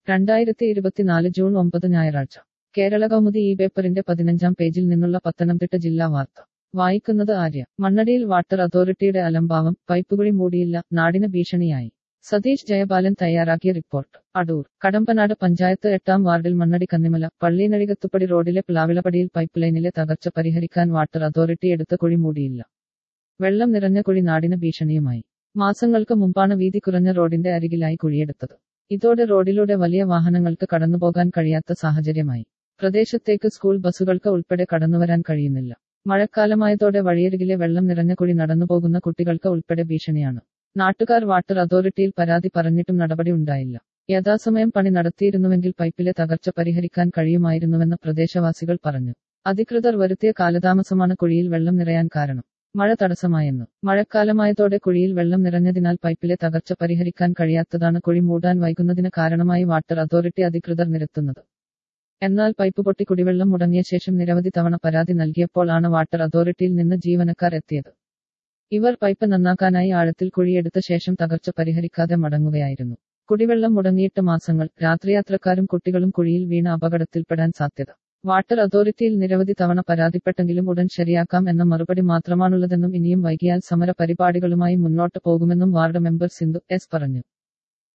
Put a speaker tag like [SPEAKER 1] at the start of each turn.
[SPEAKER 1] രണ്ടായിരത്തി ഇരുപത്തിനാല് ജൂൺ ഒമ്പത് ഞായറാഴ്ച കേരള കൗമുദി ഈ പേപ്പറിന്റെ പതിനഞ്ചാം പേജിൽ നിന്നുള്ള പത്തനംതിട്ട ജില്ലാ വാർത്ത വായിക്കുന്നത് ആര്യ മണ്ണടിയിൽ വാട്ടർ അതോറിറ്റിയുടെ അലംഭാവം പൈപ്പുകുഴി മൂടിയില്ല നാടിന് ഭീഷണിയായി സതീഷ് ജയപാലൻ തയ്യാറാക്കിയ റിപ്പോർട്ട് അടൂർ കടമ്പനാട് പഞ്ചായത്ത് എട്ടാം വാർഡിൽ മണ്ണടി കന്നിമല പള്ളിനഴികത്തുപ്പടി റോഡിലെ പ്ലാവിളപടിയിൽ പൈപ്പ് ലൈനിലെ തകർച്ച പരിഹരിക്കാൻ വാട്ടർ അതോറിറ്റി എടുത്ത കുഴി മൂടിയില്ല വെള്ളം നിറഞ്ഞ കുഴി നാടിന് ഭീഷണിയുമായി മാസങ്ങൾക്ക് മുമ്പാണ് വീതി കുറഞ്ഞ റോഡിന്റെ അരികിലായി കുഴിയെടുത്തത് ഇതോടെ റോഡിലൂടെ വലിയ വാഹനങ്ങൾക്ക് കടന്നുപോകാൻ കഴിയാത്ത സാഹചര്യമായി പ്രദേശത്തേക്ക് സ്കൂൾ ബസ്സുകൾക്ക് ഉൾപ്പെടെ കടന്നുവരാൻ കഴിയുന്നില്ല മഴക്കാലമായതോടെ വഴിയരികിലെ വെള്ളം നിറഞ്ഞ കുഴി നടന്നുപോകുന്ന കുട്ടികൾക്ക് ഉൾപ്പെടെ ഭീഷണിയാണ് നാട്ടുകാർ വാട്ടർ അതോറിറ്റിയിൽ പരാതി പറഞ്ഞിട്ടും നടപടി ഉണ്ടായില്ല യഥാസമയം പണി നടത്തിയിരുന്നുവെങ്കിൽ പൈപ്പിലെ തകർച്ച പരിഹരിക്കാൻ കഴിയുമായിരുന്നുവെന്ന് പ്രദേശവാസികൾ പറഞ്ഞു അധികൃതർ വരുത്തിയ കാലതാമസമാണ് കുഴിയിൽ വെള്ളം നിറയാൻ കാരണം മഴ തടസ്സമായെന്ന് മഴക്കാലമായതോടെ കുഴിയിൽ വെള്ളം നിറഞ്ഞതിനാൽ പൈപ്പിലെ തകർച്ച പരിഹരിക്കാൻ കഴിയാത്തതാണ് കുഴി മൂടാൻ വൈകുന്നതിന് കാരണമായി വാട്ടർ അതോറിറ്റി അധികൃതർ നിരത്തുന്നത് എന്നാൽ പൈപ്പ് പൊട്ടി കുടിവെള്ളം മുടങ്ങിയ ശേഷം നിരവധി തവണ പരാതി നൽകിയപ്പോൾ ആണ് വാട്ടർ അതോറിറ്റിയിൽ നിന്ന് ജീവനക്കാർ എത്തിയത് ഇവർ പൈപ്പ് നന്നാക്കാനായി ആഴത്തിൽ കുഴിയെടുത്ത ശേഷം തകർച്ച പരിഹരിക്കാതെ മടങ്ങുകയായിരുന്നു കുടിവെള്ളം മുടങ്ങിയിട്ട് മാസങ്ങൾ രാത്രിയാത്രക്കാരും കുട്ടികളും കുഴിയിൽ വീണ അപകടത്തിൽപ്പെടാൻ സാധ്യത വാട്ടർ അതോറിറ്റിയിൽ നിരവധി തവണ പരാതിപ്പെട്ടെങ്കിലും ഉടൻ ശരിയാക്കാം എന്ന മറുപടി മാത്രമാണുള്ളതെന്നും ഇനിയും വൈകിയാൽ സമര പരിപാടികളുമായി മുന്നോട്ട് പോകുമെന്നും വാർഡ് മെമ്പർ സിന്ധു എസ് പറഞ്ഞു